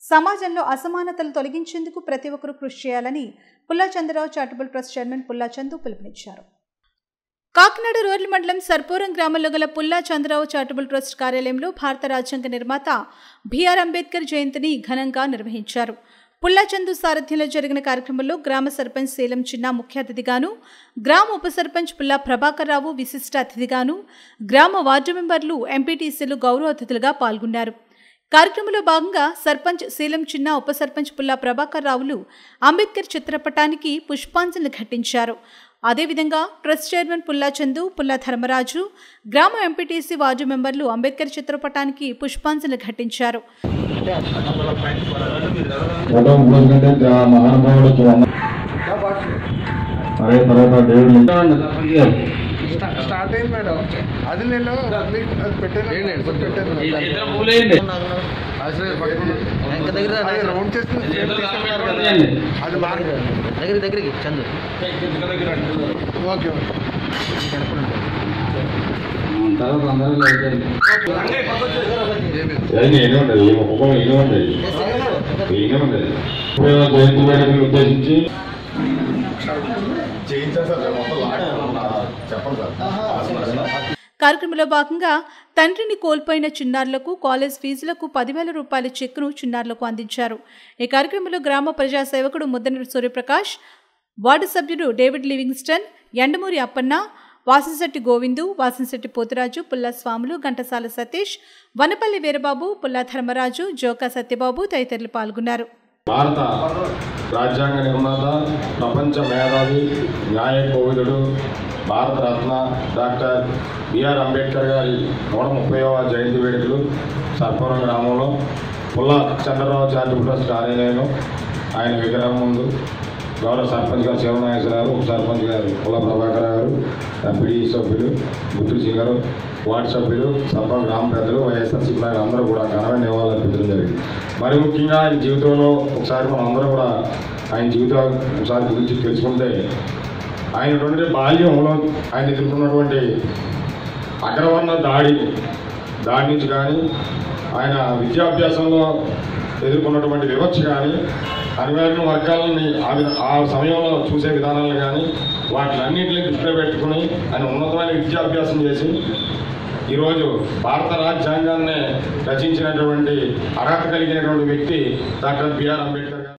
సమాజంలో అసమానతలు తొలగించేందుకు ప్రతి ఒక్కరూ కృషి చేయాలని పుల్లా చంద్రరావు చారిటబుల్ ట్రస్ట్ చైర్మన్ పుల్లా చందు పిలుపునిచ్చారు కాకినాడ రోడ్ల మండలం సర్పూరం గ్రామంలో గల పుల్లా చంద్రరావు చారిటబుల్ ట్రస్ట్ కార్యాలయంలో భారత రాజ్యాంగ నిర్మాత బిఆర్ అంబేద్కర్ జయంతిని ఘనంగా నిర్వహించారు పుల్లా చందు సారథ్యంలో జరిగిన కార్యక్రమంలో గ్రామ సర్పంచ్ శీలం చిన్న ముఖ్య అతిథిగాను గ్రామ ఉప సర్పంచ్ పుల్లా ప్రభాకర్ రావు విశిష్ట అతిథిగాను గ్రామ వార్డు మెంబర్లు ఎంపీటీసీలు గౌరవ అతిథులుగా పాల్గొన్నారు కార్యక్రమంలో భాగంగా సర్పంచ్ శీలం చిన్న ఉప సర్పంచ్ పుల్లా ప్రభాకర్ రావులు అంబేద్కర్ చిత్రపటానికి పుష్పాంజలి ఘటించారు అదేవిధంగా ట్రస్ట్ చైర్మన్ పుల్లా చందు పుల్లా ధర్మరాజు గ్రామ ఎంపీటీసీ వార్డు మెంబర్లు అంబేద్కర్ చిత్రపటానికి పుష్పాంజలి ఘటించారు ఫోటో పోసుకుంటే జా- మహానుభావుడికి వంద అరే తర్వాత దేవుడు స్టా- స్టార్ట్ అయింది మేడం అది నేను మీకు అది పెట్టాను పెట్టాను ఇంకా దగ్గర రా, అది దగ్గర రౌండ్ చేసుకుని స్ట్రైట్ తీసుకున్నారు కదా. అది బాగా దగ్గర దగ్గరికి చందు ఓకే ఓకే తర్వాత అందరూ ఏమి ఉండదు ఈ ఒక్కొక్క ఇది ఉండదు ఇది ఉండదు జయంతి వేడుకలు ఉద్దేశించి కార్యక్రమంలో భాగంగా తండ్రిని కోల్పోయిన చిన్నారులకు కాలేజ్ ఫీజులకు పదివేల రూపాయల చెక్కును చిన్నారులకు అందించారు ఈ కార్యక్రమంలో గ్రామ ప్రజా సేవకుడు ముద్దనూరు సూర్యప్రకాష్ వార్డు సభ్యుడు డేవిడ్ లివింగ్స్టన్ ఎండమూరి అప్పన్న వాసంశెట్టి గోవిందు వాసంశెట్టి పోతురాజు పుల్లా స్వాములు ఘంటసాల సతీష్ వనపల్లి వీరబాబు పుల్లా ధర్మరాజు జోకా సత్యబాబు తదితరులు పాల్గొన్నారు భారత రాజ్యాంగ నిర్మాత ప్రపంచ మేధావి న్యాయ కోవిదుడు భారతరత్న డాక్టర్ బిఆర్ అంబేద్కర్ గారి నూట ముప్పైవ జయంతి వేడుకలు సర్పవరం గ్రామంలో పుల్ల చంద్రరావు చారిటబుల్ ట్రస్ట్ కార్యాలయంలో ఆయన విగ్రహం ముందు గౌరవ సర్పంచ్ గారు శివనాగేశ్వర గారు ఉప సర్పంచ్ గారు పుల్ల ప్రభాకర్ గారు ఎంపీడీ సభ్యులు గుత్తులు సింగ్ గారు వార్డు సభ్యులు సర్పంచ్ గ్రామ పెద్దలు వైఎస్ఆర్సీపీ నాయకులు అందరూ కూడా ఘనమైన నివాళులు అర్పించడం జరిగింది మరి ముఖ్యంగా ఆయన జీవితంలో ఒకసారి మనం అందరం కూడా ఆయన జీవితం ఒకసారి గురించి తెలుసుకుంటే ఆయన రెండు బాల్యంలో ఆయన ఎదుర్కొన్నటువంటి అగ్రవర్ణ దాడి దాడి నుంచి కానీ ఆయన విద్యాభ్యాసంలో ఎదుర్కొన్నటువంటి వివక్ష కానీ అనివార్య వర్గాలని ఆ విధ- ఆ సమయంలో చూసే విధానాలు కానీ వాటిలన్నింటినీ దృష్టిలో పెట్టుకుని ఆయన ఉన్నతమైన విద్యాభ్యాసం చేసి ఈరోజు భారత రాజ్యాంగాన్ని రచించినటువంటి అర్హత కలిగినటువంటి వ్యక్తి డాక్టర్ బిఆర్ అంబేద్కర్ గారు